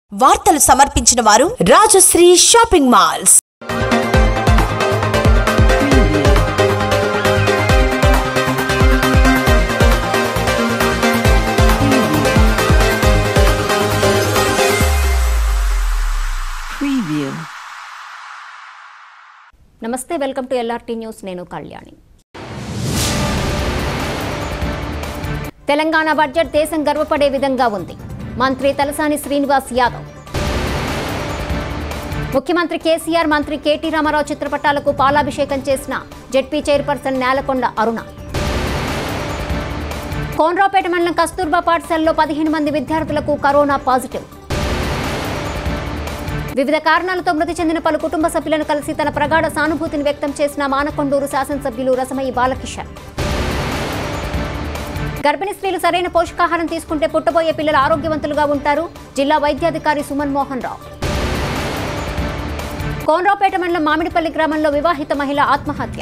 వార్తలు సమర్పించిన వారు రాజశ్రీ షాపింగ్ మాల్స్ Preview. నమస్తే వెల్కమ్ టు ఎల్ఆర్టీ న్యూస్ నేను కళ్యాణి తెలంగాణ బడ్జెట్ దేశం గర్వపడే విధంగా ఉంది మంత్రి తలసాని శ్రీనివాస్ యాదవ్ ముఖ్యమంత్రి కేసీఆర్ మంత్రి కేటీ రామారావు చిత్రపటాలకు పాలాభిషేకం చేసిన జెడ్పీ చైర్పర్సన్ నేలకొండ అరుణ కోన్రాపేట మండలం కస్తూర్బా పాఠశాలలో పదిహేను మంది విద్యార్థులకు కరోనా పాజిటివ్ వివిధ కారణాలతో మృతి చెందిన పలు కుటుంబ సభ్యులను కలిసి తన ప్రగాఢ సానుభూతిని వ్యక్తం చేసిన మానకొండూరు శాసనసభ్యులు రసమయి బాలకిషన్ గర్భిణీ స్త్రీలు సరైన పోషకాహారం తీసుకుంటే పుట్టబోయే పిల్లలు ఆరోగ్యవంతులుగా ఉంటారు జిల్లా వైద్యాధికారి సుమన్ మోహన్ రావు కోనరావుపేట మండలం మామిడిపల్లి గ్రామంలో వివాహిత మహిళ ఆత్మహత్య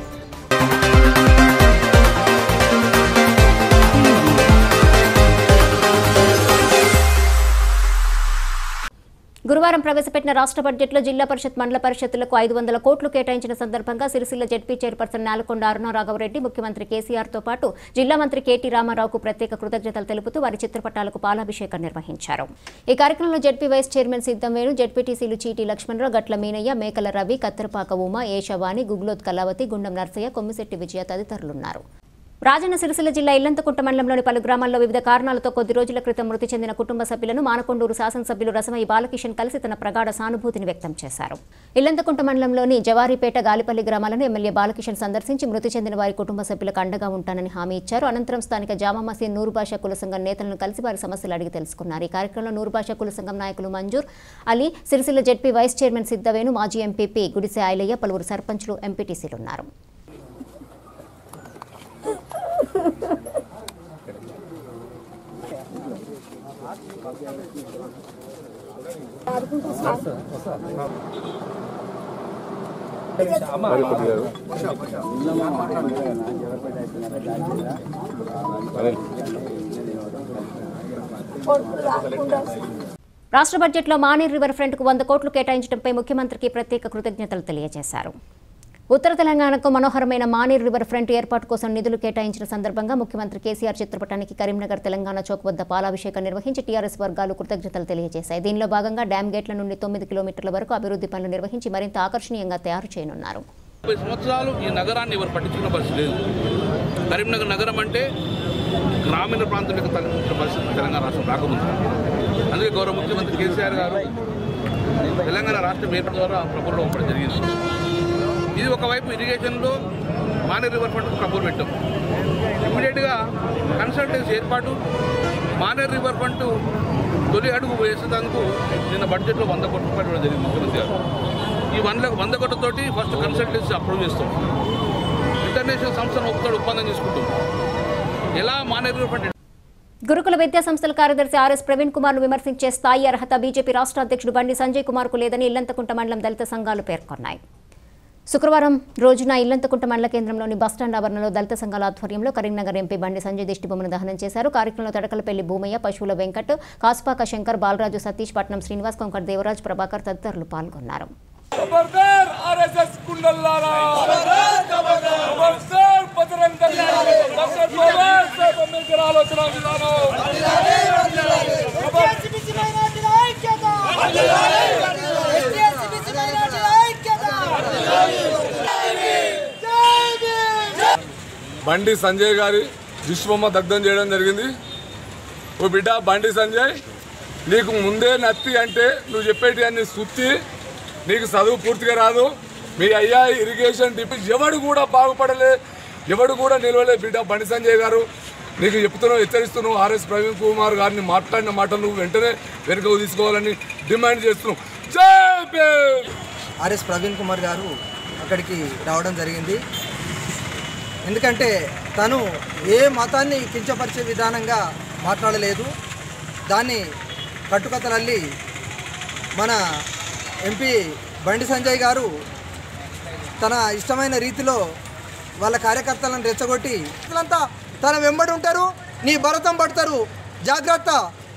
గురువారం ప్రవేశపెట్టిన రాష్ట్ర బడ్జెట్లో జిల్లా పరిషత్ మండల పరిషత్తులకు ఐదు వందల కోట్లు కేటాయించిన సందర్భంగా సిరిసిల్ల జడ్పీ చైర్పర్సన్ నాలకొండ అరుణ రాఘవరెడ్డి ముఖ్యమంత్రి కేసీఆర్తో పాటు జిల్లా మంత్రి కేటీ రామారావుకు ప్రత్యేక కృతజ్ఞతలు తెలుపుతూ వారి చిత్రపటాలకు పాలాభిషేకం నిర్వహించారు ఈ కార్యక్రమంలో జడ్పీ వైస్ చైర్మన్ సిద్ధం వేణు జడ్పీటీసీలు చీటీ లక్ష్మణరావు గట్ల మీనయ్య మేకల రవి కత్తెరపాక ఉమ ఏషవాణి గుగ్లోత్ కళావతి గుండం నర్సయ్య కొమ్మిశెట్టి విజయ తదితరులున్నారు రాజన్న సిరిసిల్ల జిల్లా ఇల్లంతకుంట మండలంలోని పలు గ్రామాల్లో వివిధ కారణాలతో కొద్ది రోజుల క్రితం మృతి చెందిన కుటుంబ సభ్యులను మానకొండూరు శాసనసభ్యులు రసమయి బాలకిషన్ కలిసి తన ప్రగాఢ సానుభూతిని వ్యక్తం చేశారు ఇల్లంతకుంట మండలంలోని జవారిపేట గాలిపల్లి గ్రామాలను ఎమ్మెల్యే బాలకిషన్ సందర్శించి మృతి చెందిన వారి కుటుంబ సభ్యులకు అండగా ఉంటానని హామీ ఇచ్చారు అనంతరం స్థానిక జామా మసీద్ నూరు భాషా కుల సంఘం నేతలను కలిసి వారి సమస్యలు అడిగి తెలుసుకున్నారు ఈ కార్యక్రమంలో నూరు భాషా కుల సంఘం నాయకులు Manzoor Ali Sircilla ZP vice chairman Siddhavenu మాజీ ఎంపీపీ గుడిసె ఆయలయ్య పలువురు సర్పంచ్లు ఎంపీటీసీలు ఉన్నారు రాష్ట్ర బడ్జెట్లో మానేర్ రివర్ ఫ్రంట్కు వంద కోట్లు కేటాయించడంపై ముఖ్యమంత్రికి ప్రత్యేక కృతజ్ఞతలు తెలియజేశారు ఉత్తర తెలంగాణకు మనోహరమైన మానేర్ రివర్ ఫ్రంట్ ఏర్పాటు కోసం నిధులు కేటాయించిన సందర్భంగా ముఖ్యమంత్రి కేసీఆర్ చిత్రపటానికి కరీంనగర్ తెలంగాణ చౌక్ వద్ద పాలాభిషేకం నిర్వహించి టీఆర్ఎస్ వర్గాలు కృతజ్ఞతలు తెలియజేశాయి దీనిలో భాగంగా డ్యామ్ గేట్ల నుండి తొమ్మిది కిలోమీటర్ల వరకు అభివృద్ధి పనులు నిర్వహించి మరింత ఆకర్షణీయంగా తయారు చేయనున్నారు ముప్పై సంవత్సరాలు ఈ నగరాన్ని ఎవరు పట్టించుకున్న పరిస్థితి లేదు కరీంనగర్ నగరం అంటే గ్రామీణ ప్రాంతాలకు తలెత్తిన పరిస్థితి తెలంగాణ రాష్ట్రం రాకముందు అందుకే గౌరవ ముఖ్యమంత్రి కేసీఆర్ గారు తెలంగాణ రాష్ట్రం ఏర్పడ ద్వారా ప్రభుత్వం ఇవ్వడం జరిగింది ఇది ఒకవైపు ఇరిగేషన్లో మానేర్ రివర్ ఫ్రంట్ కబూర్ పెట్టాం ఇమ్మీడియట్గా కన్సల్టెన్సీ ఏర్పాటు మానేర్ రివర్ ఫ్రంట్ తొలి అడుగు వేసేందుకు నిన్న బడ్జెట్లో వంద కోట్ల రూపాయలు ఇవ్వడం జరిగింది ముఖ్యమంత్రి గారు ఈ వంద వంద కోట్లతోటి ఫస్ట్ కన్సల్టెన్సీ అప్రూవ్ చేస్తాం ఇంటర్నేషనల్ సంస్థను ఒప్పుతాడు ఒప్పందం చేసుకుంటాం ఎలా మానేర్ రివర్ ఫ్రంట్ గురుకుల విద్యా సంస్థల కార్యదర్శి ఆర్ఎస్ ప్రవీణ్ కుమార్ ను విమర్శించే స్థాయి అర్హత బీజేపీ రాష్ట్ర అధ్యక్షుడు బండి సంజయ్ కుమార్ కు లేదని ఇల్లంతకుంట మండలం దళిత సంఘాలు పేర్కొన్నాయి శుక్రవారం రోజున ఇల్లంతకుంట మండల కేంద్రంలోని బస్టాండ్ ఆవరణలో దళిత సంఘాల ఆధ్వర్యంలో కరీంనగర్ ఎంపీ బండి సంజయ్ దిష్టిబొమ్మను దహనం చేశారు కార్యక్రమంలో తడకలపల్లి భూమయ్య పశువుల వెంకట్ కాసుపాక శంకర్ బాలరాజు సతీష్ పట్నం శ్రీనివాస్ కొంకర్ దేవరాజ్ ప్రభాకర్ తదితరులు పాల్గొన్నారు खबरदार आरएसएस कुंडलारा खबरदार बजरंग दल डॉक्टर बाबा साहेब अंबेडकर आलोचना विधान బండి సంజయ్ గారి దిష్బొమ్మ దగ్ధం చేయడం జరిగింది ఓ బిడ్డ బండి సంజయ్ నీకు ముందే నత్తి అంటే నువ్వు చెప్పేటి అన్ని సుత్తి నీకు చదువు పూర్తిగా రాదు మీ అయ్యా ఇరిగేషన్ డిపి ఎవడు కూడా బాగుపడలే ఎవడు కూడా నిలవలే బిడ్డ బండి సంజయ్ గారు నీకు చెప్తున్నావు హెచ్చరిస్తున్నావు ఆర్ఎస్ ప్రవీణ్ కుమార్ గారిని మాట్లాడిన మాటలు నువ్వు వెంటనే వెనుకకు తీసుకోవాలని డిమాండ్ చేస్తున్నావు జై భీమ్! ఆర్ఎస్ ప్రవీణ్ కుమార్ గారు అక్కడికి రావడం జరిగింది ఎందుకంటే తను ఏ మతాన్ని కించపరిచే విధానంగా మాట్లాడలేదు దాన్ని కట్టుకథలల్లి మన ఎంపీ బండి సంజయ్ గారు తన ఇష్టమైన రీతిలో వాళ్ళ కార్యకర్తలను రెచ్చగొట్టి అంతా తన వెంబడి ఉంటారు నీ భరతం పడతారు జాగ్రత్త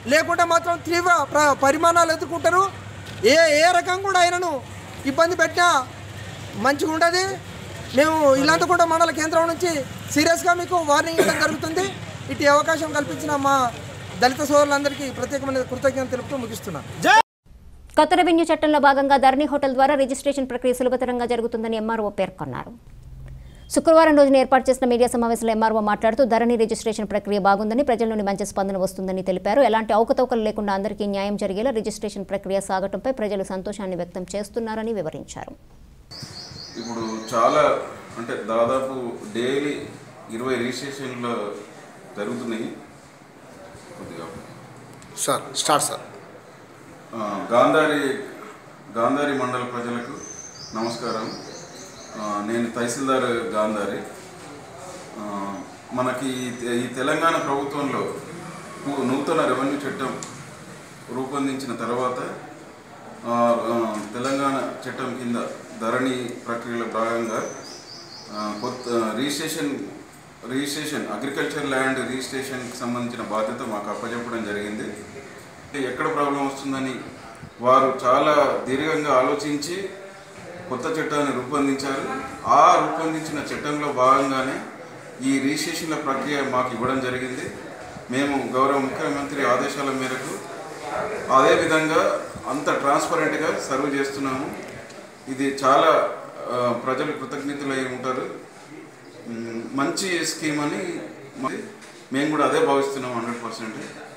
లేకుంటే మాత్రం తీవ్ర ప్ర పరిమాణాలు ఎత్తుకుంటారు ఏ ఏ రకం కూడా ఆయనను ఇబ్బంది పెట్టినా మంచిగా ఉండదు మేము ఇల్లంతకుంట మండల కేంద్రం నుంచి సీరియస్గా మీకు వార్నింగ్ ఇవ్వడం జరుగుతుంది ఇటు అవకాశం కల్పించిన మా దళిత సోదరులందరికీ ప్రత్యేకమైన కృతజ్ఞత తెలుపుతూ ముగిస్తున్నాను కొత్త రెవెన్యూ చట్టంలో భాగంగా ధరణి హోటల్ ద్వారా రిజిస్ట్రేషన్ ప్రక్రియ సులభతరంగా జరుగుతుందని ఎంఆర్ఓ పేర్కొన్నారు శుక్రవారం రోజున ఏర్పాటు చేసిన మీడియా సమావేశంలో ఎంఆర్ఓ మాట్లాడుతూ ధరణి రిజిస్ట్రేషన్ ప్రక్రియ బాగుందని ప్రజల నుండి మంచి స్పందన వస్తుందని తెలిపారు ఎలాంటి అవకతవకలు లేకుండా అందరికీ న్యాయం జరిగేలా రిజిస్ట్రేషన్ ప్రక్రియ సాగటంపై ప్రజలు సంతోషాన్ని వ్యక్తం చేస్తున్నారని వివరించారు ఇప్పుడు చాలా అంటే దాదాపు డైలీ ఇరవై రిజిస్ట్రేషన్లు జరుగుతున్నాయి కొద్దిగా సార్ స్టార్ట్ సార్ ఆ, గాంధారి గాంధారి మండల ప్రజలకు నమస్కారం ఆ, నేను తహసీల్దార్ గాంధారి ఆ, మనకి ఈ తె- ఈ తెలంగాణ ప్రభుత్వంలో ను- నూతన రెవెన్యూ చట్టం రూపొందించిన తర్వాత ఆ, ఆ, తెలంగాణ చట్టం కింద ధరణి ప్రక్రియలో భాగంగా ఆ, కొత్త రిజిస్ట్రేషన్ రిజిస్ట్రేషన్ అగ్రికల్చర్ ల్యాండ్ రిజిస్ట్రేషన్కి సంబంధించిన బాధ్యత మాకు అప్పచెప్పడం జరిగింది ఎక్కడ ప్రాబ్లం వస్తుందని వారు చాలా దీర్ఘంగా ఆలోచించి కొత్త చట్టాన్ని రూపొందించారు ఆ రూపొందించిన చట్టంలో భాగంగానే ఈ రిజిస్ట్రేషన్ల ప్రక్రియ మాకు ఇవ్వడం జరిగింది మేము గౌరవ ముఖ్యమంత్రి ఆదేశాల మేరకు అదేవిధంగా అంత ట్రాన్స్పరెంట్గా సర్వ్ చేస్తున్నాము ఇది చాలా ఆ, ప్రజలు కృతజ్ఞతలు అయి ఉంటారు మ్, మంచి స్కీమ్ అని మరి మేము కూడా అదే భావిస్తున్నాం hundred percent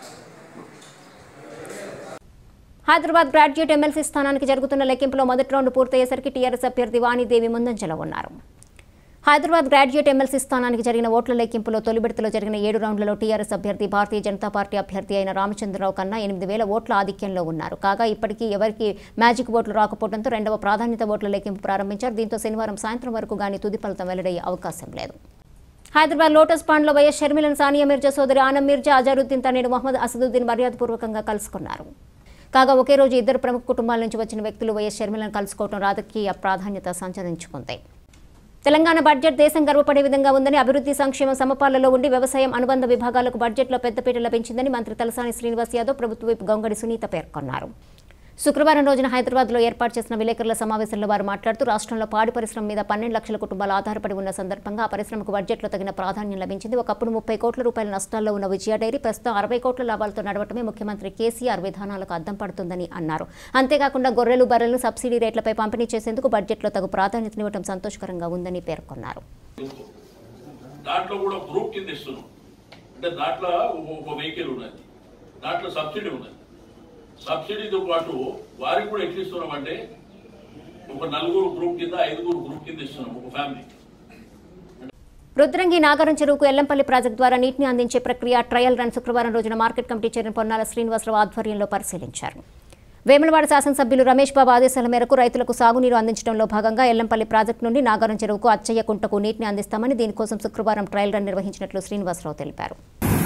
Hyderabad graduate MLC స్థానానికి జరుగుతున్న లెక్కింపులో మొదటి రౌండ్ పూర్తయ్యేసరికి టీఆర్ఎస్ అభ్యర్థి వాణిదేవి ముందంజలో ఉన్నారు హైదరాబాద్ గ్రాడ్యుయేట్ ఎమ్మెల్సీ స్థానానికి జరిగిన ఓట్ల లెక్కింపులో తొలి విడతలో జరిగిన ఏడు రౌండ్లలో టీఆర్ఎస్ అభ్యర్థి భారతీయ జనతా పార్టీ అభ్యర్థి అయిన రామచంద్రరావు కన్నా ఎనిమిది వేల ఓట్ల ఆధిక్యంలో ఉన్నారు కాగా ఇప్పటికీ ఎవరికి మ్యాజిక్ ఓట్లు రాకపోవడంతో రెండవ ప్రాధాన్యత ఓట్ల లెక్కింపు ప్రారంభించారు దీంతో శనివారం సాయంత్రం వరకు గానీ తుది ఫలితం వెల్లడయ్యే అవకాశం లేదు హైదరాబాద్ లోటస్ పాండ్లో వైఎస్ షర్మిలను సానియా మిర్జా సోదరి ఆనం మిర్జా అజరుద్దీన్ తనయుడు మొహమ్మద్ అసదుద్దీన్ మర్యాదపూర్వకంగా కలుసుకున్నారు కాగా ఒకే రోజు ఇద్దరు ప్రముఖ కుటుంబాల నుంచి వచ్చిన వ్యక్తులు వైఎస్ షర్మిలను కలుసుకోవడం రాజకీయ ప్రాధాన్యత సంచరించుకుంది తెలంగాణ బడ్జెట్ దేశం గర్వపడే విధంగా ఉందని అభివృద్ధి సంక్షేమం సమపాలలో ఉండి వ్యవసాయం అనుబంధ విభాగాలకు బడ్జెట్లో పెద్దపీట లభించిందని మంత్రి తలసాని శ్రీనివాస్ యాదవ్ ప్రభుత్వ వైపు గొంగడి సునీత పేర్కొన్నారు శుక్రవారం రోజున హైదరాబాద్లో ఏర్పాటు చేసిన విలేకరుల సమావేశంలో వారు మాట్లాడుతూ రాష్ట్రంలో పాడి పరిశ్రమ మీద పన్నెండు లక్షల కుటుంబాలు ఆధారపడి ఉన్న సందర్భంగా ఆ పరిశ్రమకు బడ్జెట్లో తగిన ప్రాధాన్యం లభించింది ఒకప్పుడు ముప్పై కోట్ల రూపాయల నష్టాల్లో ఉన్న విజయ డైరీ ప్రస్తుతం అరవై కోట్ల లాభాలతో నడవటమే ముఖ్యమంత్రి కేసీఆర్ విధానాలకు అద్దం పడుతుందని అన్నారు అంతేకాకుండా గొర్రెలు బర్రెలను సబ్సిడీ రేట్లపై పంపిణీ చేసేందుకు బడ్జెట్లో తగు ప్రాధాన్యతనివ్వడం సంతోషకరంగా ఉందని పేర్కొన్నారు దాంట్లో కూడా గ్రూప్ కింద ఇస్తున్నాం అంటే దాంట్లో ఒక- ఒక వెహికల్ ఉన్నది దాంట్లో సబ్సిడీ ఉన్నది సబ్సిడీతో పాటు వారికి కూడా ఎట్లా ఇస్తున్నాం అంటే ఒక నలుగురు గ్రూప్ కింద ఐదుగురు గ్రూప్ కింద ఇస్తున్నాం ఒక ఫ్యామిలీ రుద్రంగి నాగారం చెరువుకు ఎల్లంపల్లి ప్రాజెక్టు ద్వారా నీటిని అందించే ప్రక్రియ ట్రయల్ రన్ శుక్రవారం రోజున market committee chairman Ponnala Srinivasa Rao ఆధ్వర్యంలో పరిశీలించారు వేములవాడ శాసనసభ్యులు రమేష్ బాబు ఆదేశాల మేరకు రైతులకు సాగునీరు అందించడంలో భాగంగా ఎల్లంపల్లి ప్రాజెక్టు నుండి నాగారం చెరువుకు అచ్చయ్య కుంటకు నీటిని అందిస్తామని దీనికోసం శుక్రవారం ట్రయల్ రన్ నిర్వహించినట్లు శ్రీనివాసరావు తెలిపారు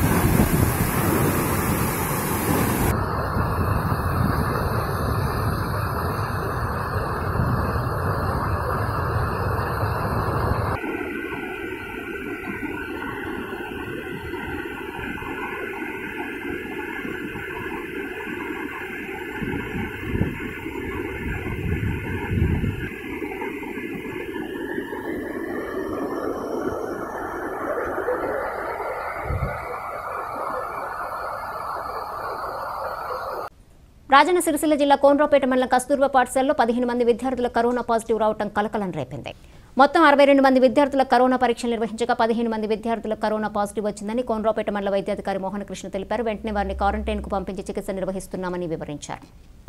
రాజన్న సిరిసిల్ల జిల్లా కోనరావుపేట మండలం కస్తూర్బా పాఠశాలలో పదిహేను మంది విద్యార్థుల కరోనా పాజిటివ్ రావడం కలకలం రేపింది మొత్తం అరవై రెండు మంది విద్యార్థుల కరోనా పరీక్షలు నిర్వహించగా పదిహేను మంది విద్యార్థుల కరోనా పాజిటివ్ వచ్చిందని కోనరావుపేట మండల వైద్యాధికారి మోహన కృష్ణ తెలిపారు వెంటనే వారిని క్వారంటైన్కు పంపించి చికిత్స నిర్వహిస్తున్నామని వివరించారు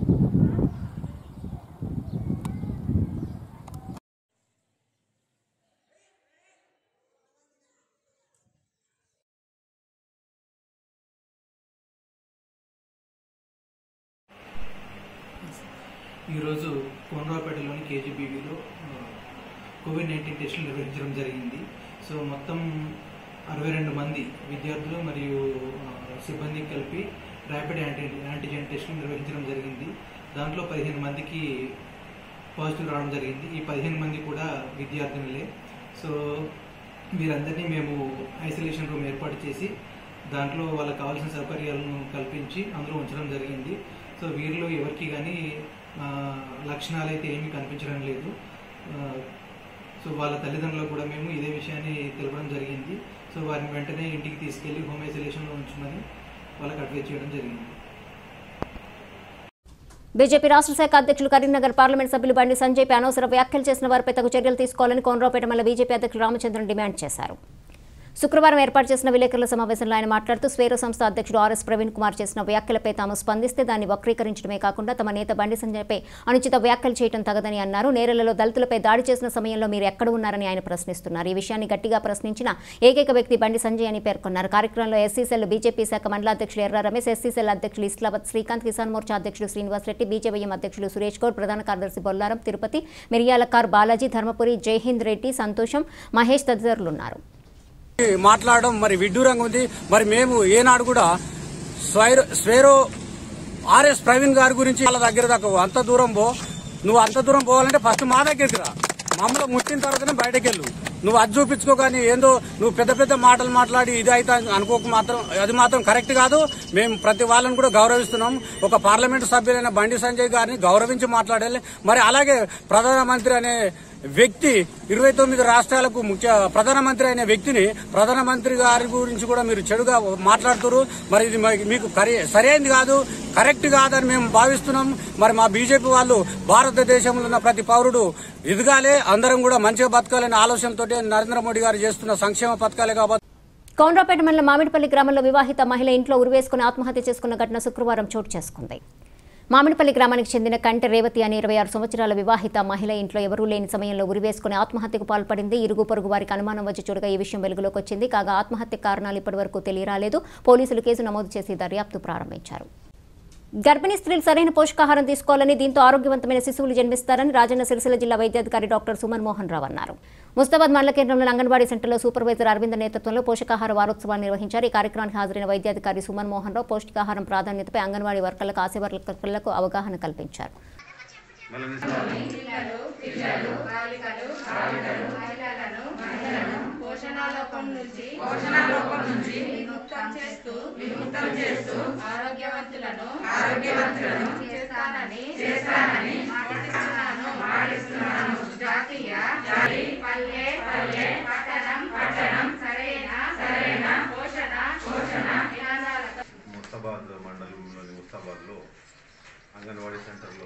ఈరోజు కోనరావుపేటలోని కేజీబీవీలో కోవిడ్ నైన్టీన్ టెస్టులు నిర్వహించడం జరిగింది సో మొత్తం అరవై రెండు మంది విద్యార్థులు మరియు ఆ, సిబ్బంది కలిపి ర్యాపిడ్ యాంటీ యాంటీజెన్ టెస్టులు నిర్వహించడం జరిగింది దాంట్లో పదిహేను మందికి పాజిటివ్ రావడం జరిగింది ఈ పదిహేను మంది కూడా విద్యార్థినులే సో వీరందరినీ మేము ఐసోలేషన్ రూమ్ ఏర్పాటు చేసి దాంట్లో వాళ్ళకి కావాల్సిన సౌకర్యాలను కల్పించి అందులో ఉంచడం జరిగింది సో వీరిలో ఎవరికి కానీ ఆ, లక్షణాలు అయితే ఏమీ కనిపించడం లేదు ఆ, సో వాళ్ళ తల్లిదండ్రులకు కూడా మేము ఇదే విషయాన్ని తెలపడం జరిగింది సో వారిని వెంటనే ఇంటికి తీసుకెళ్లి హోమ్ ఐసోలేషన్లో ఉంచమని వాళ్ళకి అడ్వైజ్ చేయడం జరిగింది బీజేపీ రాష్ట్ర శాఖ అధ్యక్షులు కరీంనగర్ పార్లమెంట్ సభ్యులు బండి సంజయ్పై అనవసర వ్యాఖ్యలు చేసిన వారిపై తగు చర్యలు తీసుకోవాలని కోనరావుపేట మండల బీజేపీ అధ్యక్షులు రామచంద్రన్ డిమాండ్ చేశారు శుక్రవారం ఏర్పాటు చేసిన విలేకరుల సమావేశంలో ఆయన మాట్లాడుతూ స్వేరో సంస్థ అధ్యక్షుడు ఆర్ఎస్ ప్రవీణ్ కుమార్ చేసిన వ్యాఖ్యలపై తాము స్పందిస్తే దాన్ని వక్రీకరించడమే కాకుండా తమ నేత బండి సంజయ్పై అనుచిత వ్యాఖ్యలు చేయడం తగదని అన్నారు నేరలలో దళితులపై దాడి చేసిన సమయంలో మీరు ఎక్కడ ఉన్నారని ఆయన ప్రశ్నిస్తున్నారు ఈ విషయాన్ని గట్టిగా ప్రశ్నించిన ఏకైక వ్యక్తి బండి సంజయ్ అని పేర్కొన్నారు కార్యక్రమంలో ఎస్సీసెల్ బీజేపీ శాఖ మండల అధ్యక్షులు ఎర్ర రమేష్ ఎస్సీసెల్ అధ్యక్షులు ఇస్లావత్ శ్రీకాంత్ కిసాన్ మోర్చా అధ్యక్షులు శ్రీనివాస్ రెడ్డి బీజేవైఎం అధ్యక్షులు సురేష్ గౌడ్ ప్రధాన కార్యదర్శి బొల్లారం తిరుపతి మిరియాల కార్ బాలాజీ ధర్మపురి జైహింద్ రెడ్డి సంతోషం మహేష్ తదితరులున్నారు మాట్లాడడం మరి విడ్డూరంగా ఉంది మరి మేము ఏనాడు కూడా స్వైరో స్వేరో ఆర్ఎస్ ప్రవీణ్ గారి గురించి వాళ్ళ దగ్గర దాకా అంత దూరం పో నువ్వు అంత దూరం పోవాలంటే ఫస్ట్ మా దగ్గరికి రా మమ్మల్ని ముట్టిన తర్వాతనే బయటకు వెళ్ళు నువ్వు అది చూపించుకో కానీ ఏందో నువ్వు పెద్ద పెద్ద మాటలు మాట్లాడి ఇది అయితే అనుకోక మాత్రం అది మాత్రం కరెక్ట్ కాదు మేము ప్రతి వాళ్ళని కూడా గౌరవిస్తున్నాం ఒక పార్లమెంటు సభ్యులైన బండి సంజయ్ గారిని గౌరవించి మాట్లాడాలి మరి అలాగే ప్రధానమంత్రి అనే వ్యక్తి ఇరవై తొమ్మిది రాష్ట్రాలకు ముఖ్య ప్రధానమంత్రి అనే వ్యక్తిని ప్రధానమంత్రి గారి గురించి కూడా మీరు చెడుగా మాట్లాడుతున్నారు మరి ఇది మరి మీకు కరే- సరైనది కాదు కరెక్ట్ కాదని మేము భావిస్తున్నాం మరి మా బీజేపీ వాళ్ళు భారతదేశంలో ఉన్న ప్రతి పౌరుడు ఎదగాలి అందరం కూడా మంచిగా బతకాలనే ఆలోచనతో నరేంద్ర మోడీ గారు చేస్తున్న సంక్షేమ పథకాలే కాబట్టి కౌండ్రాపేట మండలం మామిడిపల్లి గ్రామంలో వివాహిత మహిళ ఇంట్లో ఉరివేసుకుని ఆత్మహత్య చేసుకున్న ఘటన శుక్రవారం చోటు చేసుకుంది మామిడిపల్లి గ్రామానికి చెందిన కంట రేవతి అనే ఇరవై ఆరు సంవత్సరాల వివాహిత మహిళ ఇంట్లో ఎవరూ లేని సమయంలో ఉరివేసుకుని ఆత్మహత్యకు పాల్పడింది ఇరుగు పొరుగు వారికి అనుమానం వచ్చి చూడగా ఈ విషయం వెలుగులోకి వచ్చింది కాగా ఆత్మహత్య కారణాలు ఇప్పటివరకు తెలియరాలేదు పోలీసులు కేసు నమోదు చేసి దర్యాప్తు ప్రారంభించారు గర్భిణీ స్త్రీలు సరైన పోషకాహారం తీసుకోవాలని దీంతో ఆరోగ్యవంతమైన శిశువులు జన్మిస్తారని రాజన్న సిరిసిల్ల జిల్లా వైద్యాధికారి డాక్టర్ సుమన్ మోహన్ రావు అన్నారు ముస్తాబాద్ మండల కేంద్రంలోని అంగన్వాడీ సెంటర్లో సూపర్వైజర్ అరవింద్ నేతృత్వంలో పోషకాహార వారోత్సవాన్ని నిర్వహించారు ఈ కార్యక్రమానికి హాజరైన వైద్యాధికారి సుమన్ మోహన్ రావు పౌష్టికాహారం ప్రాధాన్యతపై అంగన్వాడీ వర్కర్లకు ఆశా వర్కర్లకు అవగాహన కల్పించారు పోషణాలోపం నుంచి పోషణాలోపం నుంచి విముక్తం చేస్తూ విముక్తం చేస్తూ ఆరోగ్యవంతులను ఆరోగ్యవంతులను చేస్తానని చేస్తానని మాటిస్తున్నాను మాటిస్తున్నాను జాతీయ జాతి పల్లె పల్లె పట్టణం పట్టణం సరైన సరైన పోషణ పోషణ నినాదాలతో ముస్తాబాద్ మండలంలోని ముస్తాబాద్లో అంగన్వాడీ సెంటర్లో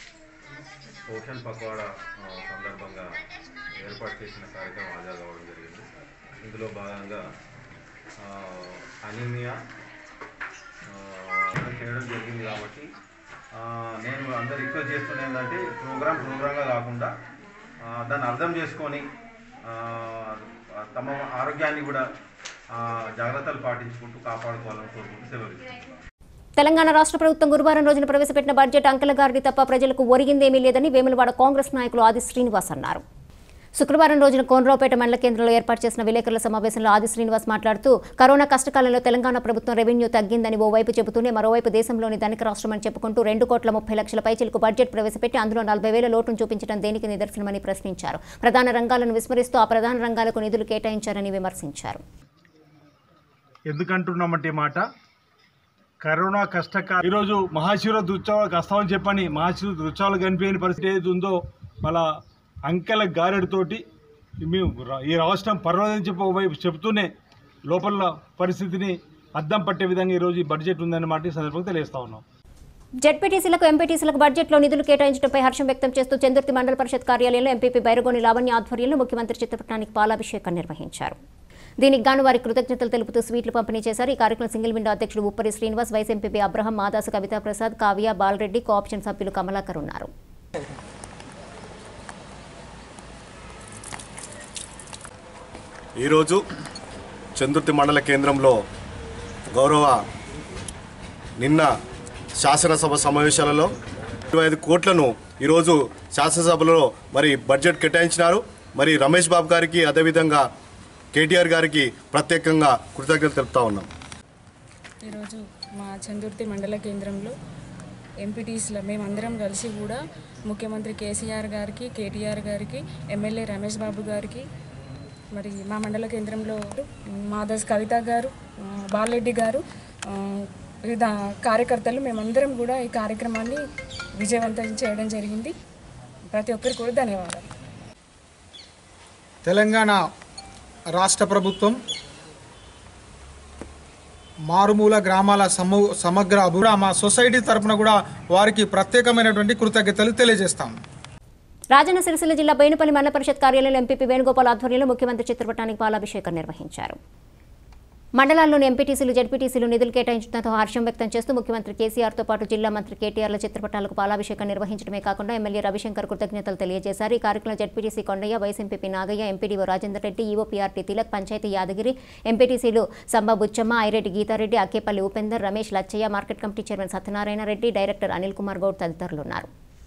పోషణ్ పక్వాడా ఆ, సందర్భంగా ఏర్పాటు చేసిన కార్యక్రమం హాజరు కావడం జరిగింది ఇందులో భాగంగా ఆ, అనీమియా ఆ, చేయడం జరిగింది కాబట్టి ఆ, నేను అందరు రిక్వెస్ట్ చేస్తున్నా ఏంటంటే ప్రోగ్రామ్ ప్రోగ్రామ్గా కాకుండా ఆ, దాన్ని అర్థం చేసుకొని ఆ, తమ ఆరోగ్యాన్ని కూడా ఆ, జాగ్రత్తలు పాటించుకుంటూ కాపాడుకోవాలని కోరుకుంటూ సెలవు ఇస్తున్నాను. తెలంగాణ రాష్ట్ర ప్రభుత్వం గురువారం రోజున ప్రవేశపెట్టిన బడ్జెట్ అంకెల గారిడి తప్ప ప్రజలకు ఒరిగిందేమీ లేదని వేములవాడ కాంగ్రెస్ నాయకులు ఆది శ్రీనివాస్ అన్నారు శుక్రవారం రోజున కోనరావుపేట మండల కేంద్రంలో ఏర్పాటు చేసిన విలేకరుల సమావేశంలో ఆది శ్రీనివాస్ మాట్లాడుతూ కరోనా కష్టకాలంలో తెలంగాణ ప్రభుత్వం రెవెన్యూ తగ్గిందని ఓవైపు చెబుతూనే మరోవైపు దేశంలోని ధనిక రాష్ట్రమని చెప్పుకుంటూ రెండు కోట్ల ముప్పై లక్షల పైచిలకు బడ్జెట్ ప్రవేశపెట్టి అందులో నలభై వేల లోటును చూపించడం దేనికి నిదర్శనమని ప్రశ్నించారు ప్రధాన రంగాలను విస్మరిస్తూ ఆ ప్రధాన రంగాలకు నిధులు కేటాయించారని విమర్శించారు ఎందుకంటున్నామంటే ఈ మాట కరోనా కష్టకాలం ఈరోజు మహాశివరాత్రి ఉత్సవాలకు వస్తామని చెప్పని మహాశివరాత్రి ఉత్సవాలు కనిపించని పరిస్థితి ఏది ఉందో మళ్ళా అంకెల గారెడితోటి మేము రా- ఈ రాష్ట్రం పర్వాలని చెప్పి ఒకవైపు చెప్తూనే లోపల పరిస్థితిని అద్దం పట్టే విధంగా ఈరోజు ఈ బడ్జెట్ ఉందన్నమాట ఈ సందర్భంగా తెలియజేస్తా ఉన్నాం జడ్పీటీసీలకు ఎంపీటీసీలకు బడ్జెట్లో నిధులు కేటాయించడంపై హర్షం వ్యక్తం చేస్తూ చందుర్తి మండల పరిషత్ కార్యాలయంలో ఎంపీపీ బైరగోని లావణ్య ఆధ్వర్యంలో ముఖ్యమంత్రి చిత్రపటానికి పాలాభిషేకం నిర్వహించారు దీనికి గాను వారి కృతజ్ఞతలు తెలుపుతూ స్వీట్లు పంపిణీ చేశారు ఈ కార్యక్రమం సింగిల్ విండో అధ్యక్షుడు Uppari Srinivas vice MPP Abraham Madasu Kavita Prasad Kavya Balareddy co-option సభ్యులు కమలాకర్ ఉన్నారు ఈరోజు చందుర్తి మండల కేంద్రంలో గౌరవ నిన్న శాసనసభ సమావేశాలలో ఇరవై ఐదు కోట్లను ఈరోజు శాసనసభలో మరి బడ్జెట్ కేటాయించినారు మరి రమేష్ బాబు గారికి అదేవిధంగా కేటీఆర్ గారికి ప్రత్యేకంగా కృతజ్ఞతలు తెలుపుతా ఉన్నాం ఈరోజు మా చందుర్తి మండల కేంద్రంలో ఎంపీటీస్లో మేమందరం కలిసి కూడా ముఖ్యమంత్రి కేసీఆర్ గారికి కేటీఆర్ గారికి ఎమ్మెల్యే రమేష్ బాబు గారికి మరి మా మండల కేంద్రంలో మాధస్ కవిత గారు ఆ, బాలరెడ్డి గారు ఆ, వివిధ కార్యకర్తలు మేమందరం కూడా ఈ కార్యక్రమాన్ని విజయవంతం చేయడం జరిగింది ప్రతి ఒక్కరికి కూడా ధన్యవాదాలు తెలంగాణ రాష్ట్ర ప్రభుత్వం మారుమూల గ్రామాల సమూ సమగ్ర అభివృద్ధి మా సొసైటీ తరపున కూడా వారికి ప్రత్యేకమైనటువంటి కృతజ్ఞతలు తెలియజేస్తాం రాజన్న సిరిసిల్ల జిల్లా బైనపల్లి మండల పరిషత్ కార్యాలయంలో ఎంపీపీ వేణుగోపాల్ ఆధ్వర్యంలో ముఖ్యమంత్రి చిత్రపటానికి పాలాభిషేకం నిర్వహించారు మండలాల్లోని ఎంపీటీసీలు జడ్పీటీసీలు నిధులు కేటాయించడంతో హర్షం వ్యక్తం చేస్తూ ముఖ్యమంత్రి కేసీఆర్తో పాటు జిల్లా మంత్రి కేటీఆర్ల చిత్రపటాలకు పాలాభిషేకం నిర్వహించడమే కాకుండా ఎమ్మెల్యే రవిశంకర్ కృతజ్ఞతలు తెలియజేశారు ఈ కార్యక్రమంలో ZPTC Kondaiah vice MPP Nagaiah MPDO Rajender Reddy EO PRT Tilak panchayat Yadagiri ఎంపీటీసీలు సంబ Buchamma Aireddy Geetha Reddy Akkepalli Upender Ramesh Lachaiah market committee chairman Satyanarayana Reddy director Anil Kumar Goud తదితరులు ఉన్నారు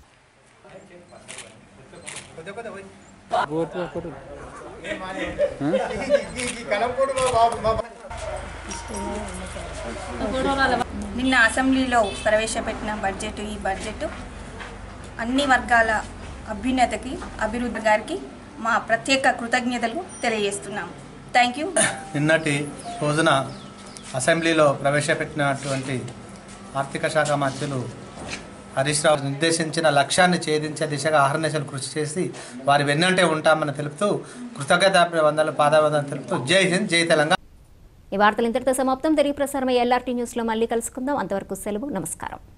నిన్న అసెంబ్లీలో ప్రవేశపెట్టిన బడ్జెట్ ఈ బడ్జెట్ అన్ని వర్గాల అభ్యున్నతకి అభివృద్ధి గారికి మా ప్రత్యేక కృతజ్ఞతలు తెలియజేస్తున్నాం థ్యాంక్ యూ నిన్నటి రోజున అసెంబ్లీలో ప్రవేశపెట్టినటువంటి ఆర్థిక శాఖ మంత్రులు హరీష్ రావు నిర్దేశించిన లక్ష్యాన్ని ఛేదించే దిశగా ఆహర్నిశలు కృషి చేసి వారి వెన్నంటే ఉంటామని తెలుపుతూ కృతజ్ఞత వందలు పాదావందలు తెలుపుతూ జై హింద్ జై తెలంగాణ ఈ వార్తలు ఇంతటితో సమాప్తం తిరిగి ప్రసారమయ్యే ఎల్ఆర్టీ న్యూస్లో మళ్ళీ కలుసుకుందాం అంతవరకు సెలవు నమస్కారం